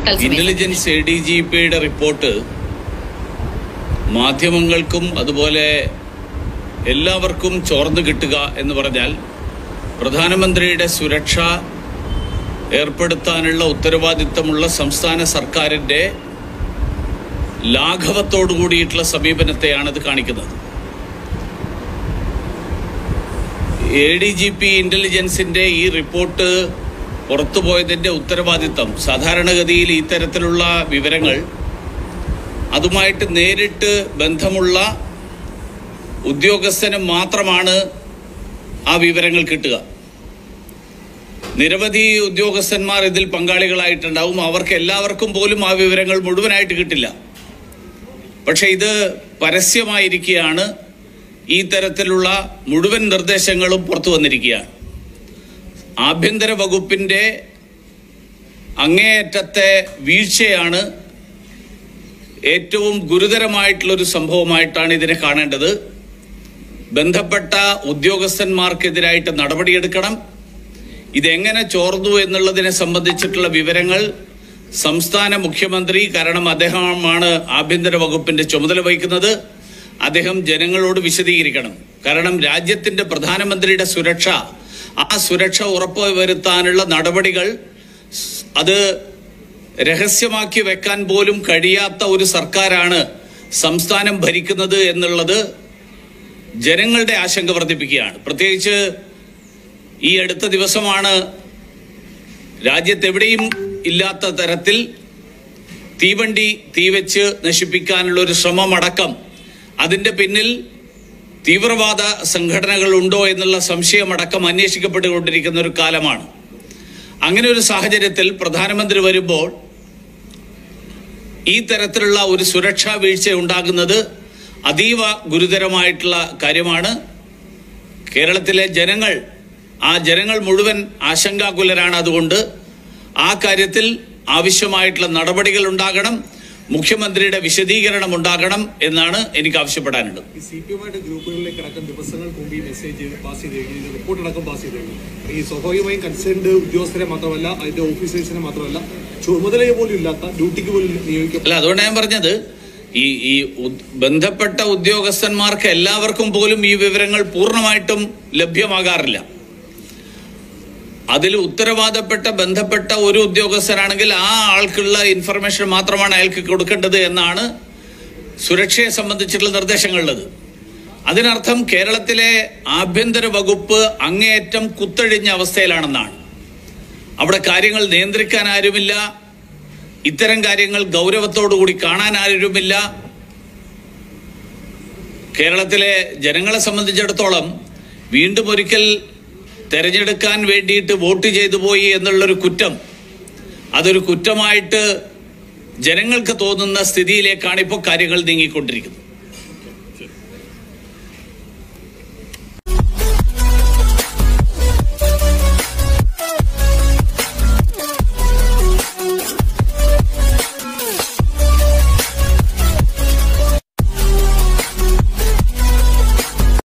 തത്സമയം intelligence A D G പിയുടെ report മാധ്യമങ്ങൾക്കും അതുപോലെ എല്ലാവർക്കും ചോർന്നു കിട്ടുക എന്ന് പറഞ്ഞാൽ പ്രധാനമന്ത്രിയുടെ സുരക്ഷ ഏർപ്പെടുത്താനുള്ള ഉത്തരവാദിത്തമുള്ള സംസ്ഥാന സർക്കാരിന്റെ ലാഘവത്തോടു കൂടിയിട്ടുള്ള സമീപനത്തെയാണ് ഇത് കാണിക്കുന്നത് എ ഡി ജി പി ഇന്റലിജൻസിന്റെ ഈ റിപ്പോർട്ട് പുറത്തുപോയതിന്റെ ഉത്തരവാദിത്തം സാധാരണഗതിയിൽ ഇത്തരത്തിലുള്ള വിവരങ്ങൾ അതുമായിട്ട് നേരിട്ട് ബന്ധമുള്ള ഉദ്യോഗസ്ഥന് മാത്രമാണ് ആ വിവരങ്ങൾ കിട്ടുക നിരവധി ഉദ്യോഗസ്ഥന്മാർ ഇതിൽ പങ്കാളികളായിട്ടുണ്ടാവും അവർക്ക് എല്ലാവർക്കും പോലും ആ വിവരങ്ങൾ മുഴുവനായിട്ട് കിട്ടില്ല പക്ഷെ ഇത് പരസ്യമായിരിക്കുകയാണ് ഈ തരത്തിലുള്ള മുഴുവൻ നിർദ്ദേശങ്ങളും പുറത്തു വന്നിരിക്കുകയാണ് ആഭ്യന്തര വകുപ്പിന്റെ അങ്ങേയറ്റത്തെ വീഴ്ചയാണ് ഏറ്റവും ഗുരുതരമായിട്ടുള്ള ഒരു സംഭവമായിട്ടാണ് ഇതിനെ കാണേണ്ടത് ബന്ധപ്പെട്ട ഉദ്യോഗസ്ഥന്മാർക്കെതിരായിട്ട് നടപടിയെടുക്കണം ഇതെങ്ങനെ ചോർന്നു എന്നുള്ളതിനെ സംബന്ധിച്ചിട്ടുള്ള വിവരങ്ങൾ സംസ്ഥാന മുഖ്യമന്ത്രി കാരണം അദ്ദേഹമാണ് ആഭ്യന്തര വകുപ്പിന്റെ ചുമതല വഹിക്കുന്നത് അദ്ദേഹം ജനങ്ങളോട് വിശദീകരിക്കണം കാരണം രാജ്യത്തിന്റെ പ്രധാനമന്ത്രിയുടെ സുരക്ഷ ആ സുരക്ഷ ഉറപ്പുവരുത്താനുള്ള നടപടികൾ സ് അത് രഹസ്യമാക്കി വെക്കാൻ പോലും കഴിയാത്ത ഒരു സർക്കാരാണ് സംസ്ഥാനം ഭരിക്കുന്നത് എന്നുള്ളത് ജനങ്ങളുടെ ആശങ്ക വർദ്ധിപ്പിക്കുകയാണ് പ്രത്യേകിച്ച് ഈ അടുത്ത ദിവസമാണ് രാജ്യത്തെവിടെയും ഇല്ലാത്ത തരത്തിൽ തീവണ്ടി തീവച്ച് നശിപ്പിക്കാനുള്ള ഒരു ശ്രമമടക്കം അതിന്റെ പിന്നിൽ തീവ്രവാദ സംഘടനകൾ ഉണ്ടോ എന്നുള്ള സംശയമടക്കം അന്വേഷിക്കപ്പെട്ടുകൊണ്ടിരിക്കുന്ന ഒരു കാലമാണ് അങ്ങനെ ഒരു സാഹചര്യത്തിൽ പ്രധാനമന്ത്രി വരുമ്പോൾ ഈ തരത്തിലുള്ള ഒരു സുരക്ഷാ വീഴ്ച ഉണ്ടാകുന്നത് അതീവ ഗുരുതരമായിട്ടുള്ള കാര്യമാണ് കേരളത്തിലെ ജനങ്ങൾ ആ ജനങ്ങൾ മുഴുവൻ ആശങ്കാകുലരാണ് അതുകൊണ്ട് ആ കാര്യത്തിൽ ആവശ്യമായിട്ടുള്ള നടപടികൾ ഉണ്ടാകണം മുഖ്യമന്ത്രിയുടെ വിശദീകരണം ഉണ്ടാകണം എന്നാണ് എനിക്ക് ആവശ്യപ്പെടാനുള്ളത് ഈ സി പി എമ്മായിട്ട് ഗ്രൂപ്പുകളിലേക്ക് അടക്കം ദിവസങ്ങൾക്ക് മുമ്പ് ഈ മെസ്സേജ് പാസ് ചെയ്ത് കഴിഞ്ഞു ഇത് റിപ്പോർട്ട് അടക്കം പാസ് ചെയ്ത് കഴിഞ്ഞു ഈ സ്വാഭാവികമായും കൺസേൺഡ് ഉദ്യോഗസ്ഥരെ മാത്രമല്ല അതിന്റെ ഓഫീസേഴ്സിനെ മാത്രമല്ല ചുമതല പോലും ഇല്ലാത്ത ഡ്യൂട്ടിക്ക് പോലും നിയോഗിക്കപ്പെട്ട അല്ല അതുകൊണ്ട് ഞാൻ പറഞ്ഞത് ഈ ഈ ഉദ്- ബന്ധപ്പെട്ട ഉദ്യോഗസ്ഥന്മാർക്ക് എല്ലാവർക്കും പോലും ഈ വിവരങ്ങൾ പൂർണ്ണമായിട്ടും ലഭ്യമാകാറില്ല അതിൽ ഉത്തരവാദപ്പെട്ട ബന്ധപ്പെട്ട ഒരു ഉദ്യോഗസ്ഥനാണെങ്കിൽ ആ ആൾക്കുള്ള ഇൻഫർമേഷൻ മാത്രമാണ് അയാൾക്ക് കൊടുക്കേണ്ടത് എന്നാണ് സുരക്ഷയെ സംബന്ധിച്ചിട്ടുള്ള നിർദ്ദേശങ്ങളുള്ളത് അതിനർത്ഥം കേരളത്തിലെ ആഭ്യന്തര വകുപ്പ് അങ്ങേയറ്റം കുത്തഴിഞ്ഞ അവസ്ഥയിലാണെന്നാണ് അവിടെ കാര്യങ്ങൾ നിയന്ത്രിക്കാൻ ആരുമില്ല ഇത്തരം കാര്യങ്ങൾ ഗൗരവത്തോടുകൂടി കാണാൻ ആരുമില്ല കേരളത്തിലെ ജനങ്ങളെ സംബന്ധിച്ചിടത്തോളം വീണ്ടും ഒരിക്കൽ തെരഞ്ഞെടുക്കാൻ വേണ്ടിയിട്ട് വോട്ട് ചെയ്തു പോയി എന്നുള്ളൊരു കുറ്റം അതൊരു കുറ്റമായിട്ട് ജനങ്ങൾക്ക് തോന്നുന്ന സ്ഥിതിയിലേക്കാണ് ഇപ്പോൾ കാര്യങ്ങൾ നീങ്ങിക്കൊണ്ടിരിക്കുന്നത്